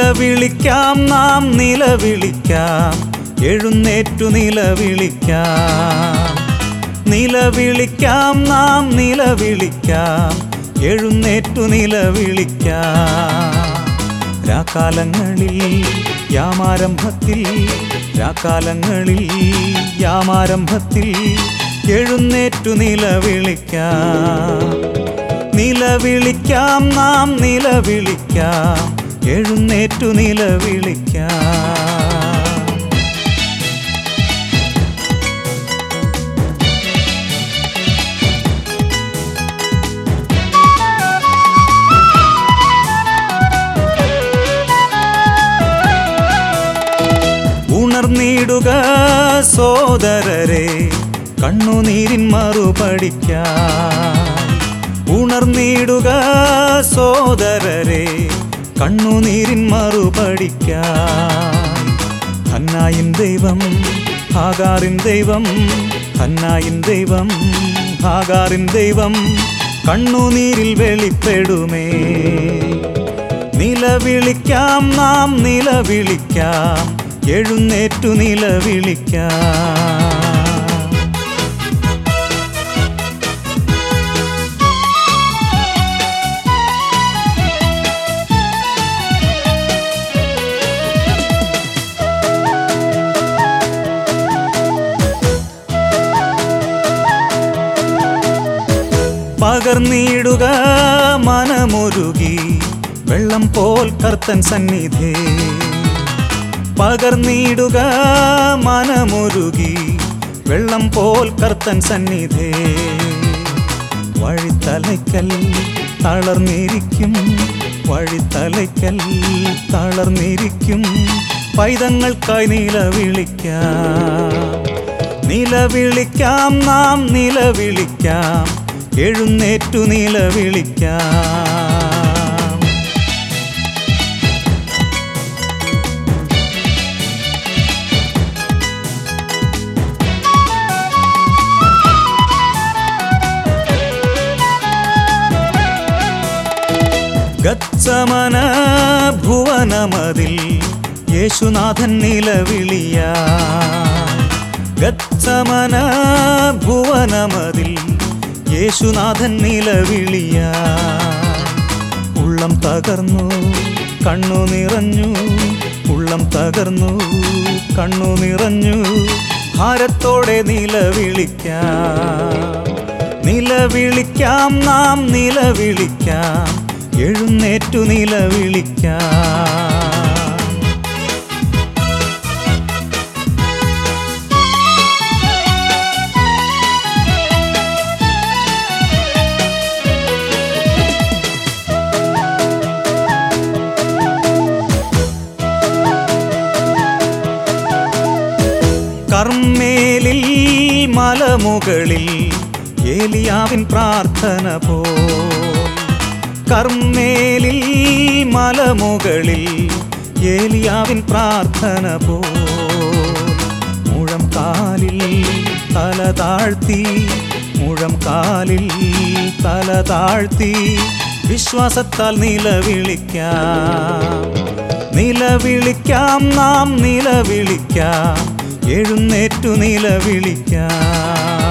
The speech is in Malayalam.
നിലവിളിക്കാം നാം നിലവിളിക്കാം എഴുന്നേറ്റു നിലവിളിക്കാം നിലവിളിക്കാം നാം നിലവിളിക്കാം എഴുന്നേറ്റു നിലവിളിക്കാം രാക്കാലങ്ങളിൽ യാമാരംഭത്തിൽ രാക്കാലങ്ങളിൽ യാമാരംഭത്തിൽ എഴുന്നേറ്റു നിലവിളിക്കാം നിലവിളിക്കാം നാം നിലവിളിക്കാം എഴുന്നേറ്റു നിലവിളിക്കാം ഉണർന്നിടുക സോദരരെ കണ്ണുനീരിൻ മറുപടിക്കാൻ ഉണർന്നിടുക സോദരരെ കണ്ണുനീരിൻ മറുപടിക്കാൻ ഹന്നായിൻ ദൈവം ഹാഗാറിൻ ദൈവം ഹന്നായിൻ ദൈവം ഹാഗാറിൻ ദൈവം കണ്ണുനീരിൽ വെളിപ്പെടുമേ നിലവിളിക്കാം നാം നിലവിളിക്കാം എഴുന്നേറ്റു നിലവിളിക്കാം പകർന്നിടുക മനമൊരുകി വെള്ളം പോൽ കർത്തൻ സന്നിധേ പകർന്നിടുക മനമൊരുകി വെള്ളം പോൽ കർത്തൻ സന്നിധേ വഴിത്തലയ്ക്കൽ തളർന്നിരിക്കും വഴിത്തലയ്ക്കൽ തളർന്നിരിക്കും പൈതങ്ങൾക്കായി നിലവിളിക്കാം നിലവിളിക്കാം നാം നിലവിളിക്കാം എഴുന്നേറ്റു നിലവിളിക്കാം ഗച്ചമന ഭുവനമതിൽ യേശുനാഥൻ നിലവിളിയ ഗച്ചമന ഭുവനമതിൽ യേശുനാഥൻ നിലവിളിയ ഉള്ളം തകർന്നു കണ്ണു നിറഞ്ഞു ഉള്ളം തകർന്നു കണ്ണു നിറഞ്ഞു ഭാരത്തോടെ നിലവിളിക്കാം നിലവിളിക്കാം നാം നിലവിളിക്കാം എഴുന്നേറ്റു നിലവിളിക്കാം കർമ്മേലിൽ മലമുകളിൽ ഏലിയാവിൻ പ്രാർത്ഥന പോ കർമ്മേലിൽ മലമുകളിൽ ഏലിയാവിൻ പ്രാർത്ഥന പോ മുഴം കാലിൽ തല താഴ്ത്തി മുഴം കാലിൽ തല താഴ്ത്തി വിശ്വാസത്താൽ നിലവിളിക്കാം നിലവിളിക്കാം നാം നിലവിളിക്കാം എഴുന്നേറ്റു നിലവിളിക്കാം